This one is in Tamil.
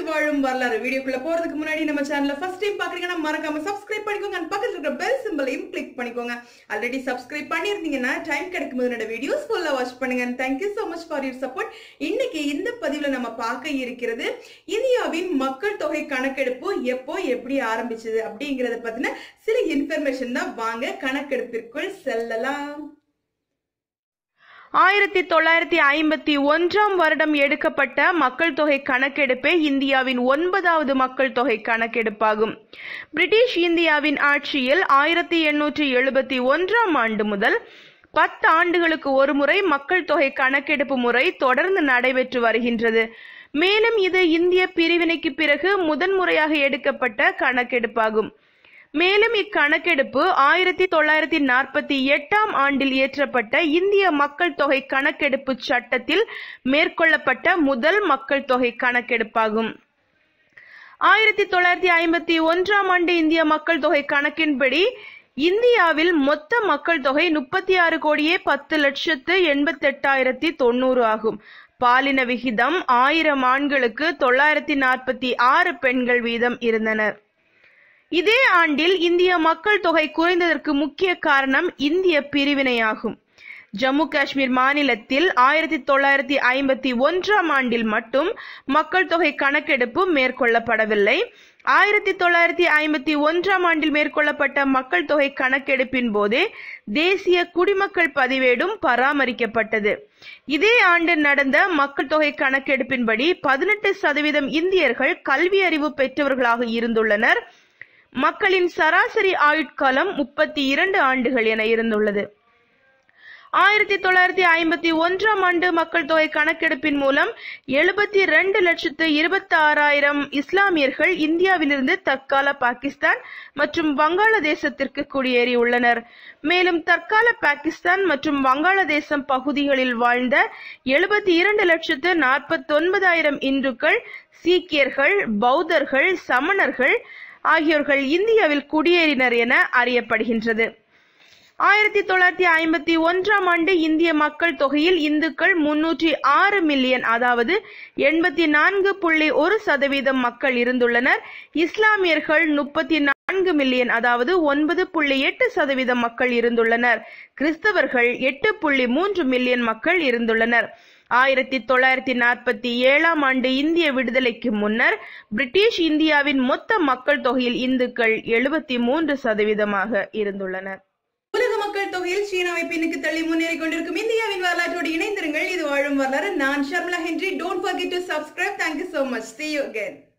வாழும் வரலாறு வீடியோக்குள்ள போறதுக்கு முன்னாடி நம்ம சேனலை ஃபர்ஸ்ட் டைம் பாக்குறீங்கன்னா மறக்காம சப்ஸ்கிரைப் பண்ணிக்கோங்க and பக்கத்துல இருக்கிற பெல் சிம்பலையும் கிளிக் பண்ணிக்கோங்க ஆல்ரெடி சப்ஸ்கிரைப் பண்ணியிருந்தீங்கன்னா டைம் கிடைக்கும் போது என்னோட வீடியோஸ் ஃபுல்லா வாட்ச் பண்ணுங்க thank you so much for your support இன்னைக்கு இந்த பதிவுல நம்ம பார்க்க இருக்கிறது இந்தியாவின் மக்கள் தொகை கணக்கெடுப்பு எப்போ எப்படி ஆரம்பிச்சது அப்படிங்கறத பத்தின சில இன்ஃபர்மேஷன் தான் வாங்க கணக்கெடுப்பிற்குள் செல்லலாம் ஆயிரத்தி தொள்ளாயிரத்தி ஐம்பத்தி ஒன்றாம் வருடம் எடுக்கப்பட்ட மக்கள் தொகை கணக்கெடுப்பே இந்தியாவின் ஒன்பதாவது மக்கள் தொகை கணக்கெடுப்பாகும் பிரிட்டிஷ் இந்தியாவின் ஆட்சியில் ஆயிரத்தி எண்ணூற்றி எழுபத்தி ஒன்றாம் ஆண்டு முதல் பத்து ஆண்டுகளுக்கு ஒருமுறை மக்கள் தொகை கணக்கெடுப்பு முறை தொடர்ந்து நடைபெற்று வருகின்றது மேலும் இது இந்திய பிரிவினைக்கு பிறகு முதன்முறையாக எடுக்கப்பட்ட கணக்கெடுப்பாகும் மேலும் இக்கணக்கெடுப்பு ஆயிரத்தி தொள்ளாயிரத்தி நாற்பத்தி எட்டாம் ஆண்டில் இயற்றப்பட்ட இந்திய மக்கள் தொகை கணக்கெடுப்பு சட்டத்தில் மேற்கொள்ளப்பட்ட முதல் மக்கள் தொகை கணக்கெடுப்பாகும் ஆயிரத்தி தொள்ளாயிரத்தி ஐம்பத்தி ஒன்றாம் ஆண்டு இந்திய மக்கள் தொகை கணக்கின்படி இந்தியாவில் மொத்த மக்கள் தொகை முப்பத்தி ஆறு கோடியே பத்து லட்சத்து எண்பத்தெட்டாயிரத்தி தொண்ணூறு ஆகும் பாலின விகிதம் ஆயிரம் ஆண்களுக்கு தொள்ளாயிரத்தி நாற்பத்தி ஆறு பெண்கள் வீதம் இருந்தனர் இதே ஆண்டில் இந்திய மக்கள் தொகை குறைந்ததற்கு முக்கிய காரணம் இந்திய பிரிவினையாகும் ஜம்மு காஷ்மீர் மாநிலத்தில் ஆயிரத்தி தொள்ளாயிரத்தி ஐம்பத்தி ஒன்றாம் ஆண்டில் மட்டும் மக்கள் தொகை கணக்கெடுப்பு மேற்கொள்ளப்படவில்லை ஆயிரத்தி தொள்ளாயிரத்தி ஐம்பத்தி ஒன்றாம் ஆண்டில் மேற்கொள்ளப்பட்ட மக்கள் தொகை கணக்கெடுப்பின் போதே தேசிய குடிமக்கள் பதிவேடும் பராமரிக்கப்பட்டது இதே ஆண்டு நடந்த மக்கள் தொகை கணக்கெடுப்பின்படி பதினெட்டு சதவீதம் இந்தியர்கள் கல்வி அறிவு பெற்றவர்களாக இருந்துள்ளனர் மக்களின் சராசரி ஆயுட்காலம் முப்பத்தி இரண்டு ஆண்டுகள் என இருந்துள்ளது ஆயிரத்தி தொள்ளாயிரத்தி ஐம்பத்தி ஒன்றாம் ஆண்டு மக்கள் தொகை கணக்கெடுப்பின் மூலம் எழுபத்தி ரெண்டு லட்சத்து இருபத்தி ஆறாயிரம் இஸ்லாமியர்கள் இந்தியாவிலிருந்து தற்கால பாகிஸ்தான் மற்றும் வங்காளதேசத்திற்கு குடியேறியுள்ளனர் மேலும் தற்கால பாகிஸ்தான் மற்றும் வங்காளதேசம் பகுதிகளில் வாழ்ந்த எழுபத்தி இரண்டு லட்சத்து நாற்பத்தொன்பதாயிரம் இந்துக்கள் சீக்கியர்கள் பௌத்தர்கள் சமணர்கள் ஆகியோர்கள் இந்தியாவில் குடியேறினர் என அறியப்படுகின்றது ஆயிரத்தி தொள்ளாயிரத்தி ஐம்பத்தி ஒன்றாம் ஆண்டு இந்திய மக்கள் தொகையில் இந்துக்கள் முன்னூற்றி ஆறு மில்லியன் அதாவது எண்பத்தி நான்கு புள்ளி ஒரு சதவீதம் மக்கள் இருந்துள்ளனர் இஸ்லாமியர்கள் முப்பத்தி நான்கு மில்லியன் அதாவது ஒன்பது புள்ளி எட்டு சதவீதம் மக்கள் இருந்துள்ளனர் கிறிஸ்தவர்கள் எட்டு புள்ளி மூன்று மில்லியன் மக்கள் இருந்துள்ளனர் ஆயிரத்தி தொள்ளாயிரத்தி நாற்பத்தி ஏழாம் ஆண்டு இந்திய விடுதலைக்கு முன்னர் பிரிட்டிஷ் இந்தியாவின் மொத்த மக்கள் தொகையில் இந்துக்கள் எழுபத்தி மூன்று சதவீதமாக இருந்துள்ளனர் உலக மக்கள் தொகையில் சீனாவை பின்னுக்கு தள்ளி முன்னேறி கொண்டிருக்கும் இந்தியாவின் வரலாற்றோடு இணைந்திருங்கள் இது வாழும் வரலாறு நான் Sharmila Henry don't forget to subscribe thank you so much see you again